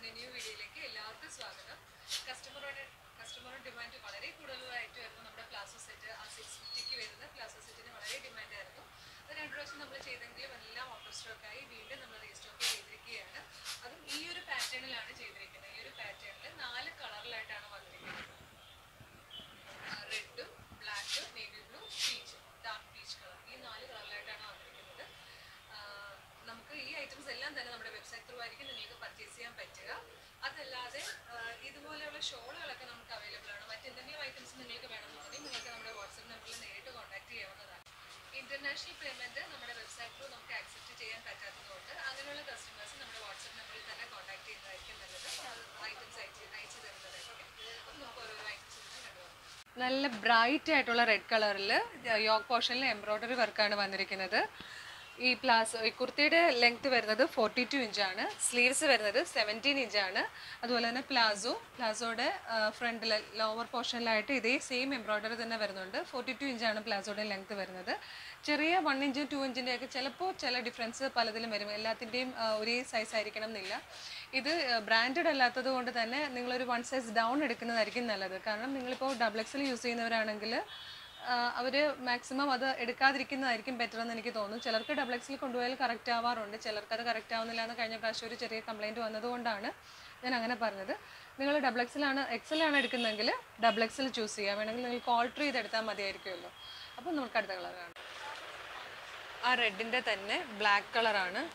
New വീഡിയോയിലേക്ക് എല്ലാവർക്കും സ്വാഗതം കസ്റ്റമറുടെ കസ്റ്റമറുടെ ഡിമാൻഡ് വളരെ കൂടുതലായിട്ട് വരുന്നു നമ്മുടെ പ്ലാസോ സെറ്റ് ആ സിക്സ് ഫിഫ്റ്റിക്ക് വരുന്ന പ്ലാസോ സെറ്റിന് വളരെ ഡിമാൻഡ് ആയിരുന്നു അത് രണ്ട് പ്രാവശ്യം നമ്മൾ ചെയ്തെങ്കിലും എല്ലാം ഔട്ട് ഓഫ് സ്റ്റോക്കായി വീണ്ടും നമ്മൾ റീസ്റ്റോക്ക് ചെയ്തിരിക്കുകയാണ് അതും ഈ ഒരു പാറ്റേണിലാണ് ചെയ്തിരിക്കുന്നത് ഈ ഒരു പാറ്റേണിൽ നാല് കളറിലായിട്ടാണ് വന്നിരിക്കുന്നത് റെഡും ബ്ലാക്കും navy blue peach dark peach colour ഈ നാല് കളറിലായിട്ടാണ് വന്നിരിക്കുന്നത് ആ, നമുക്ക് ഈ ഐറ്റംസ് എല്ലാം തന്നെ നമ്മുടെ വെബ്സൈറ്റ് ത്രൂ ആയിരിക്കും നിങ്ങൾക്ക് പർച്ചേസ് ചെയ്യാൻ പറ്റുക അതല്ലാതെ ആ, ഇതുപോലെയുള്ള ഷോളുകളൊക്കെ നമുക്ക് അവൈലബിൾ ആണ് മറ്റെന്തെങ്കിലും ഐറ്റംസ് നിങ്ങൾക്ക് വേണമെന്നുണ്ടെങ്കിൽ നിങ്ങൾക്ക് നമ്മുടെ വാട്സപ്പ് നമ്പറിൽ നേരിട്ട് കോൺടാക്ട് ചെയ്യാവുന്നതാണ് ഇന്റർനാഷണൽ പേയ്മെന്റ് നമ്മുടെ വെബ്സൈറ്റ് ത്രൂ നമുക്ക് ആക്സെപ്റ്റ് ചെയ്യാൻ പറ്റാത്തതുകൊണ്ട് അങ്ങനെയുള്ള കസ്റ്റമേഴ്സ് നമ്മുടെ വാട്സപ്പ് നമ്പറിൽ തന്നെ കോൺടാക്ട് ചെയ്യുന്നതായിരിക്കും നല്ലത് ഐറ്റംസ് അയച്ച് അയച്ചു തരുന്നതായിരിക്കും അപ്പം നമുക്ക് ഓരോരോ ഐറ്റംസ് കണ്ടുപോകാം നല്ല ബ്രൈറ്റ് ആയിട്ടുള്ള റെഡ് കളറിൽ യോക്ക് പോർഷനിൽ എംബ്രോയ്ഡറി വർക്കാണ് വന്നിരിക്കുന്നത് ഈ പ്ലാസ് ഈ കുർത്തിയുടെ ലെങ്ത് വരുന്നത് ഫോർട്ടി ടു ഇഞ്ചാണ് സ്ലീവ്സ് വരുന്നത് സെവൻറ്റീൻ ഇഞ്ചാണ് അതുപോലെ തന്നെ പ്ലാസോ പ്ലാസോയുടെ ഫ്രണ്ടിൽ ലോവർ പോർഷനിലായിട്ട് ഇതേ സെയിം എംബ്രോയ്ഡറി തന്നെ വരുന്നുണ്ട് ഫോർട്ടി ടു ഇഞ്ചാണ് പ്ലാസോയുടെ ലെങ്ത് വരുന്നത് ചെറിയ വൺ ഇഞ്ച് ടു ഇഞ്ചിൻ്റെ ഒക്കെ ചിലപ്പോൾ ചില ഡിഫറൻസ് പലതിലും വരും എല്ലാത്തിൻ്റെയും ഒരേ സൈസ് ആയിരിക്കണം എന്നില്ല ഇത് ബ്രാൻഡഡ് അല്ലാത്തത് കൊണ്ട് തന്നെ നിങ്ങളൊരു വൺ സൈസ് ഡൗൺ എടുക്കുന്നതായിരിക്കും നല്ലത് കാരണം നിങ്ങളിപ്പോൾ ഡബിൾ എക്സൽ യൂസ് ചെയ്യുന്നവരാണെങ്കിൽ അവർ മാക്സിമം അത് എടുക്കാതിരിക്കുന്നതായിരിക്കും ബെറ്റർ എന്ന് എനിക്ക് തോന്നുന്നു ചിലർക്ക് ഡബിൾ എക്സിൽ കൊണ്ടുപോയാൽ കറക്റ്റ് ആവാറുണ്ട് ചിലർക്ക് അത് കറക്റ്റ് ആവുന്നില്ല എന്ന് കഴിഞ്ഞ പ്രാവശ്യം ഒരു ചെറിയ കംപ്ലൈൻറ്റ് വന്നതുകൊണ്ടാണ് ഞാൻ അങ്ങനെ പറഞ്ഞത് നിങ്ങൾ ഡബിൾ എക്സിലാണ് എക്സലാണ് എടുക്കുന്നതെങ്കിൽ ഡബിൾ എക്സൽ ചൂസ് ചെയ്യാം വേണമെങ്കിൽ നിങ്ങൾക്ക് ഓൾട്ടർ ചെയ്തെടുത്താൽ മതിയായിരിക്കുമല്ലോ അപ്പോൾ നമുക്ക് അടുത്ത കളർ കാണാം ആ റെഡിൻ്റെ തന്നെ ബ്ലാക്ക് കളറാണ്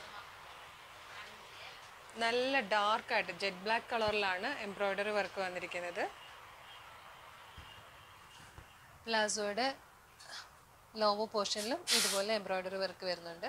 നല്ല ഡാർക്കായിട്ട് ജെറ്റ് ബ്ലാക്ക് കളറിലാണ് എംബ്രോയ്ഡറി വർക്ക് വന്നിരിക്കുന്നത് പ്ലാസോയുടെ ലോവർ പോർഷനിലും ഇതുപോലെ എംബ്രോയ്ഡറി വർക്ക് വരുന്നുണ്ട്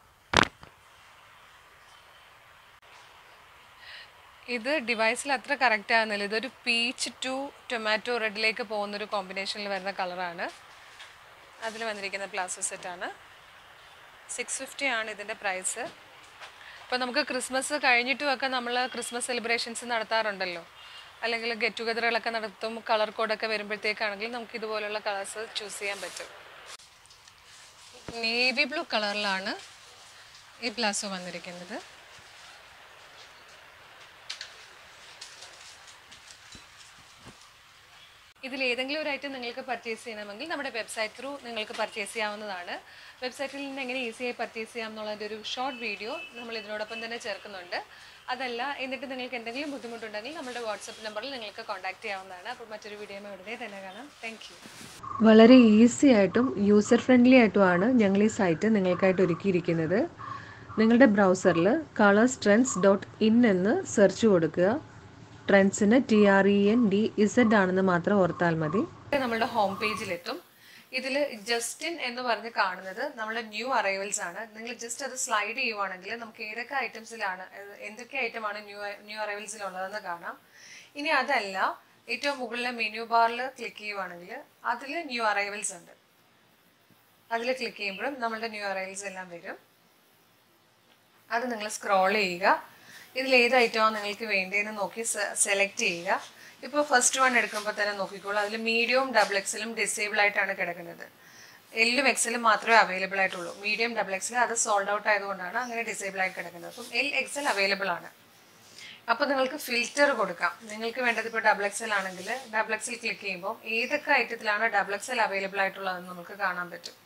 ഇത് ഡിവൈസിൽ അത്ര കറക്റ്റ് ആകുന്നില്ല ഇതൊരു പീച്ച് ടു ടൊമാറ്റോ റെഡിലേക്ക് പോകുന്നൊരു കോമ്പിനേഷനിൽ വരുന്ന കളറാണ് അതിൽ വന്നിരിക്കുന്ന പ്ലാസോ സെറ്റാണ് സിക്സ് ഫിഫ്റ്റി ആണ് ഇതിൻ്റെ പ്രൈസ് ഇപ്പോൾ നമുക്ക് ക്രിസ്മസ് കഴിഞ്ഞിട്ടുമൊക്കെ നമ്മൾ ക്രിസ്മസ് സെലിബ്രേഷൻസ് നടത്താറുണ്ടല്ലോ അല്ലെങ്കിൽ ഗെറ്റ് ടുഗദറുകളൊക്കെ നടത്തും കളർ കോഡൊക്കെ വരുമ്പോഴത്തേക്കാണെങ്കിൽ നമുക്ക് ഇതുപോലുള്ള കളേഴ്സ് ചൂസ് ചെയ്യാൻ പറ്റും നേവി ബ്ലൂ കളറിലാണ് ഈ പ്ലാസോ വന്നിരിക്കുന്നത് ഇതിൽ ഏതെങ്കിലും ഒരു ഐറ്റം നിങ്ങൾക്ക് പർച്ചേസ് ചെയ്യണമെങ്കിൽ നമ്മുടെ വെബ്സൈറ്റ് ത്രൂ നിങ്ങൾക്ക് പർച്ചേസ് ചെയ്യാവുന്നതാണ് വെബ്സൈറ്റിൽ നിന്ന് എങ്ങനെ ഈസിയായി പർച്ചേസ് ചെയ്യാം എന്നുള്ളതിൻ്റെ ഒരു ഷോർട്ട് വീഡിയോ നമ്മൾ ഇതിനോടൊപ്പം തന്നെ ചേർക്കുന്നുണ്ട് അതല്ല എന്നിട്ട് നിങ്ങൾക്ക് എന്തെങ്കിലും ബുദ്ധിമുട്ടുണ്ടെങ്കിൽ നമ്മുടെ വാട്സപ്പ് നമ്പറിൽ നിങ്ങൾക്ക് കോൺടാക്ട് ചെയ്യാവുന്നതാണ് അപ്പോൾ മറ്റൊരു വീഡിയോ ഉടനെ തന്നെ കാണാം താങ്ക് വളരെ ഈസി ആയിട്ടും യൂസർ ഫ്രണ്ട്ലി ആയിട്ടുമാണ് ഞങ്ങൾ ഈ സൈറ്റ് നിങ്ങൾക്കായിട്ട് ഒരുക്കിയിരിക്കുന്നത് നിങ്ങളുടെ ബ്രൗസറിൽ കളേഴ്സ് ട്രെൻഡ്സ് ഡോട്ട് ഇൻ എന്ന് സെർച്ച് കൊടുക്കുക ട്രെൻഡ്സിന് T R E N D Z ആണെന്ന് മാത്രം ഓർത്താൽ മതി നമ്മളുടെ ഹോം പേജിലെത്തും ഇതിൽ ജസ്റ്റിൻ എന്ന് പറഞ്ഞ് കാണുന്നത് നമ്മുടെ ന്യൂ അറൈവൽസ് ആണ് നിങ്ങൾ ജസ്റ്റ് അത് സ്ലൈഡ് ചെയ്യുവാണെങ്കിൽ നമുക്ക് ഏതൊക്കെ ഐറ്റംസിലാണ് ഏത്- എന്തൊക്കെ ഐറ്റമാണ് ന്യൂ ന്യൂ അറൈവൽസിൽ ഉള്ളതെന്ന് കാണാം ഇനി അതല്ല ഏറ്റവും മുകളിലെ മെനു ബാറിൽ ക്ലിക്ക് ചെയ്യുവാണെങ്കിൽ അതിൽ ന്യൂ അറൈവൽസ് ഉണ്ട് അതിൽ ക്ലിക്ക് ചെയ്യുമ്പോഴും നമ്മളുടെ ന്യൂ അറൈവൽസ് എല്ലാം വരും അത് നിങ്ങൾ സ്ക്രോൾ ചെയ്യുക ഇതിൽ ഏത് ഐറ്റമാണ് നിങ്ങൾക്ക് വേണ്ടതെന്ന് നോക്കി സെലക്ട് ചെയ്യുക ഇപ്പോൾ ഫസ്റ്റ് വൺ എടുക്കുമ്പോൾ തന്നെ നോക്കിക്കോളൂ അതിൽ മീഡിയവും ഡബിൾ എക്സലും ഡിസേബിൾ ആയിട്ടാണ് കിടക്കുന്നത് എല്ലും എക്സലും മാത്രമേ അവൈലബിൾ ആയിട്ടുള്ളൂ മീഡിയം ഡബിൾ എക്സൽ അത് സോൾഡ് ഔട്ട് ആയതുകൊണ്ടാണ് അങ്ങനെ ഡിസേബിൾ ആയി കിടക്കുന്നത് അപ്പം എൽ എക്സൽ അവൈലബിൾ ആണ് അപ്പോൾ നിങ്ങൾക്ക് ഫിൽറ്റർ കൊടുക്കാം നിങ്ങൾക്ക് വേണ്ടത് ഇപ്പോൾ ഡബിൾ എക്സൽ ആണെങ്കിൽ ഡബിൾ എക്സൽ ക്ലിക്ക് ചെയ്യുമ്പോൾ ഏതൊക്കെ ഐറ്റത്തിലാണ് ഡബിൾ എക്സൽ അവൈലബിൾ ആയിട്ടുള്ളതെന്ന് നമുക്ക് കാണാൻ പറ്റും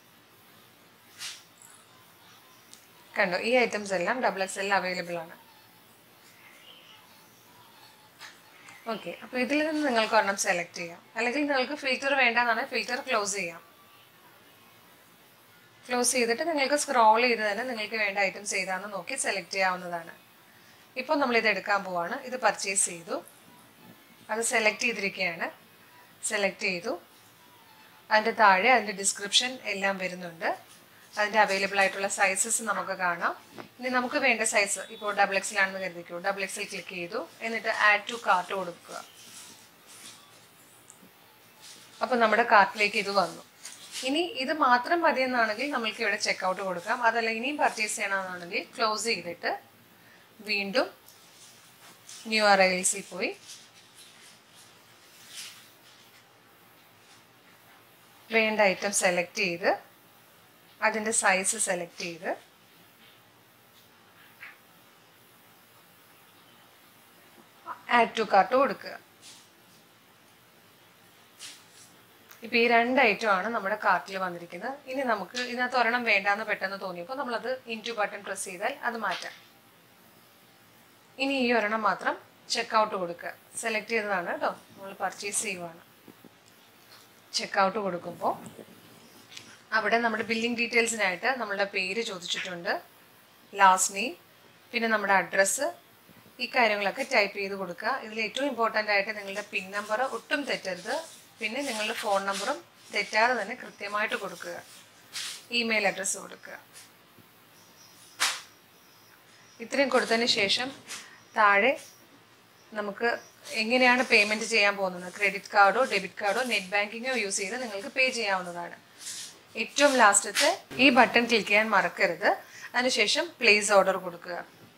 കണ്ടോ ഈ ഐറ്റംസ് എല്ലാം ഡബിൾ എക്സ് എൽ അവൈലബിൾ ആണ് ഓക്കെ അപ്പോൾ ഇതിൽ നിന്ന് നിങ്ങൾക്ക് ഒരെണ്ണം സെലക്ട് ചെയ്യാം അല്ലെങ്കിൽ നിങ്ങൾക്ക് ഫിൽറ്റർ വേണ്ടെന്നാണ് ഫിൽറ്റർ ക്ലോസ് ചെയ്യാം ക്ലോസ് ചെയ്തിട്ട് നിങ്ങൾക്ക് സ്ക്രോൾ ചെയ്ത് തന്നെ നിങ്ങൾക്ക് വേണ്ട ഐറ്റംസ് ഏതാണെന്ന് നോക്കി സെലക്ട് ചെയ്യാവുന്നതാണ് ഇപ്പോൾ നമ്മളിത് എടുക്കാൻ പോവാണ് ഇത് പർച്ചേസ് ചെയ്തു അത് സെലക്ട് ചെയ്തിരിക്കുകയാണ് സെലക്ട് ചെയ്തു അതിൻ്റെ താഴെ അതിൻ്റെ ഡിസ്ക്രിപ്ഷൻ എല്ലാം വരുന്നുണ്ട് അതിൻ്റെ അവൈലബിൾ ആയിട്ടുള്ള സൈസസ് നമുക്ക് കാണാം ഇനി നമുക്ക് വേണ്ട സൈസ് ഇപ്പോൾ ഡബിൾ എക്സിലാണെന്ന് കരുതിക്കൂ ഡബിൾ എക്സിൽ ക്ലിക്ക് ചെയ്തു എന്നിട്ട് ആഡ് ടു കാർട്ട് കൊടുക്കുക അപ്പോൾ നമ്മുടെ കാർട്ടിലേക്ക് ഇത് വന്നു ഇനി ഇത് മാത്രം മതിയെന്നാണെങ്കിൽ നമ്മൾക്ക് ഇവിടെ ചെക്കൗട്ട് കൊടുക്കാം അതല്ല ഇനിയും പർച്ചേസ് ചെയ്യണമെന്നാണെങ്കിൽ ക്ലോസ് ചെയ്തിട്ട് വീണ്ടും ന്യൂ അറൈവൽസിൽ പോയി വേണ്ട ഐറ്റം സെലക്ട് ചെയ്ത് അതിൻ്റെ സൈസ് സെലക്ട് ചെയ്ത് ആഡ് ടു കാർട്ട് കൊടുക്കുക ഇപ്പം ഈ രണ്ട് ഐറ്റമാണ് നമ്മുടെ കാർട്ടിൽ വന്നിരിക്കുന്നത് ഇനി നമുക്ക് ഇതിനകത്ത് ഒരെണ്ണം വേണ്ടാന്ന് പെട്ടെന്ന് തോന്നിയപ്പോൾ നമ്മളത് ഇൻറ്റു ബട്ടൺ പ്രസ് ചെയ്താൽ അത് മാറ്റാം ഇനി ഈ ഒരെണ്ണം മാത്രം ചെക്കൗട്ട് കൊടുക്കുക സെലക്ട് ചെയ്തതാണ് കേട്ടോ നമ്മൾ പർച്ചേസ് ചെയ്യുവാണ് ചെക്കൗട്ട് കൊടുക്കുമ്പോൾ അവിടെ നമ്മുടെ ബില്ലിംഗ് ഡീറ്റെയിൽസിനായിട്ട് നമ്മളുടെ പേര് ചോദിച്ചിട്ടുണ്ട് ലാസ്റ്റ് നെയിം പിന്നെ നമ്മുടെ അഡ്രസ്സ് ഈ കാര്യങ്ങളൊക്കെ ടൈപ്പ് ചെയ്ത് കൊടുക്കുക ഇതിൽ ഏറ്റവും ഇമ്പോർട്ടൻ്റ് ആയിട്ട് നിങ്ങളുടെ പിൻ നമ്പർ ഒട്ടും തെറ്റരുത് പിന്നെ നിങ്ങളുടെ ഫോൺ നമ്പറും തെറ്റാതെ തന്നെ കൃത്യമായിട്ട് കൊടുക്കുക ഇമെയിൽ അഡ്രസ്സ് കൊടുക്കുക ഇത്രയും കൊടുത്തതിന് ശേഷം താഴെ നമുക്ക് എങ്ങനെയാണ് പേയ്മെൻറ്റ് ചെയ്യാൻ പോകുന്നത് ക്രെഡിറ്റ് കാർഡോ ഡെബിറ്റ് കാർഡോ നെറ്റ് ബാങ്കിങ്ങോ യൂസ് ചെയ്ത് നിങ്ങൾക്ക് പേ ചെയ്യാവുന്നതാണ് ഏറ്റവും ലാസ്റ്റത്തെ ഈ ബട്ടൺ ക്ലിക്ക് ചെയ്യാൻ മറക്കരുത് അതിനുശേഷം പ്ലേസ് ഓർഡർ കൊടുക്കുക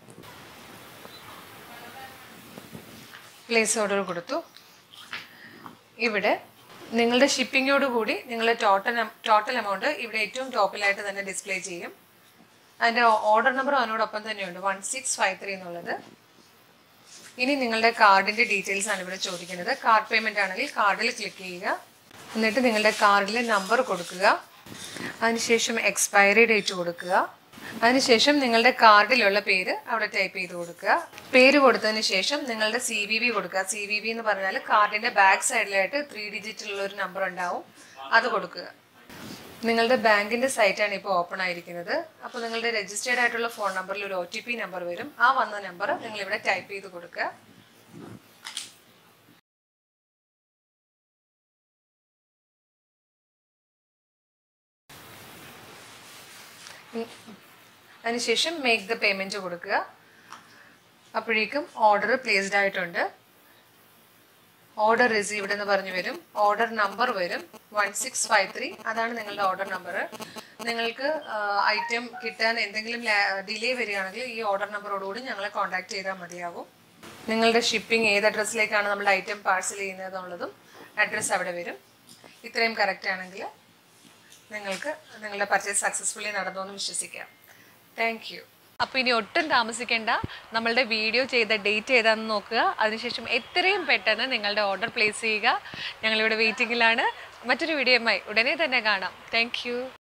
പ്ലേസ് ഓർഡർ കൊടുത്തു ഇവിടെ നിങ്ങളുടെ ഷിപ്പിങ്ങോട് കൂടി നിങ്ങളുടെ ടോട്ടൽ ടോട്ടൽ എമൗണ്ട് ഇവിടെ ഏറ്റവും ടോപ്പിലായിട്ട് തന്നെ ഡിസ്പ്ലേ ചെയ്യും അതിൻ്റെ ഓർഡർ നമ്പർ അതിനോടൊപ്പം തന്നെയുണ്ട് വൺ സിക്സ് ഫൈവ് ത്രീ എന്നുള്ളത് ഇനി നിങ്ങളുടെ കാർഡിൻ്റെ ഡീറ്റെയിൽസ് ആണ് ഇവിടെ ചോദിക്കുന്നത് കാർഡ് പേയ്മെൻ്റ് ആണെങ്കിൽ കാർഡിൽ ക്ലിക്ക് ചെയ്യുക എന്നിട്ട് നിങ്ങളുടെ കാർഡിലെ നമ്പർ കൊടുക്കുക അതിനുശേഷം എക്സ്പയറി ഡേറ്റ് കൊടുക്കുക അതിനുശേഷം നിങ്ങളുടെ കാർഡിലുള്ള പേര് അവിടെ ടൈപ്പ് ചെയ്ത് കൊടുക്കുക പേര് കൊടുത്തതിന് ശേഷം നിങ്ങളുടെ സി വി വി കൊടുക്കുക സി വി വി എന്ന് പറഞ്ഞാൽ കാർഡിൻ്റെ ബാക്ക് സൈഡിലായിട്ട് ത്രീ ഡിജിറ്റുള്ള ഒരു നമ്പർ ഉണ്ടാവും അത് കൊടുക്കുക നിങ്ങളുടെ ബാങ്കിന്റെ സൈറ്റാണ് ഇപ്പോൾ ഓപ്പൺ ആയിരിക്കുന്നത് അപ്പോൾ നിങ്ങളുടെ രജിസ്റ്റേർഡ് ആയിട്ടുള്ള ഫോൺ നമ്പറിൽ ഒരു ഒ ടി പി നമ്പർ വരും ആ വന്ന നമ്പർ നിങ്ങൾ ഇവിടെ ടൈപ്പ് ചെയ്ത് കൊടുക്കുക ഉം. അതിനുശേഷം മേക്ക് ദ പേയ്മെന്റ് കൊടുക്കുക അപ്പോഴേക്കും ഓർഡർ പ്ലേസ്ഡ് ആയിട്ടുണ്ട് ഓർഡർ റിസീവ്ഡ് എന്ന് പറഞ്ഞു വരും ഓർഡർ നമ്പർ വരും വൺ സിക്സ് ഫൈവ് ത്രീ അതാണ് നിങ്ങളുടെ ഓർഡർ നമ്പർ നിങ്ങൾക്ക് ഐറ്റം കിട്ടാൻ എന്തെങ്കിലും ഡിലേ വരികയാണെങ്കിൽ ഈ ഓർഡർ നമ്പറോടുകൂടി ഞങ്ങളെ കോൺടാക്ട് ചെയ്താൽ മതിയാവും നിങ്ങളുടെ ഷിപ്പിംഗ് ഏത് അഡ്രസ്സിലേക്കാണ് നമ്മുടെ ഐറ്റം പാഴ്സൽ ചെയ്യുന്നത് എന്നുള്ളതും അഡ്രസ്സ് അവിടെ വരും ഇത്രയും കറക്റ്റ് ആണെങ്കിൽ നിങ്ങൾക്ക് നിങ്ങളുടെ പർച്ചേസ് സക്സസ്ഫുള്ളി നടന്നു എന്ന് വിശ്വസിക്കാം താങ്ക് യു അപ്പോൾ ഇനി ഒട്ടും താമസിക്കേണ്ട നമ്മളുടെ വീഡിയോ ചെയ്ത ഡേറ്റ് ഏതാണെന്ന് നോക്കുക അതിനുശേഷം എത്രയും പെട്ടെന്ന് നിങ്ങളുടെ ഓർഡർ പ്ലേസ് ചെയ്യുക ഞങ്ങളിവിടെ വെയിറ്റിംഗിലാണ് മറ്റൊരു വീഡിയോയുമായി ഉടനെ തന്നെ കാണാം താങ്ക്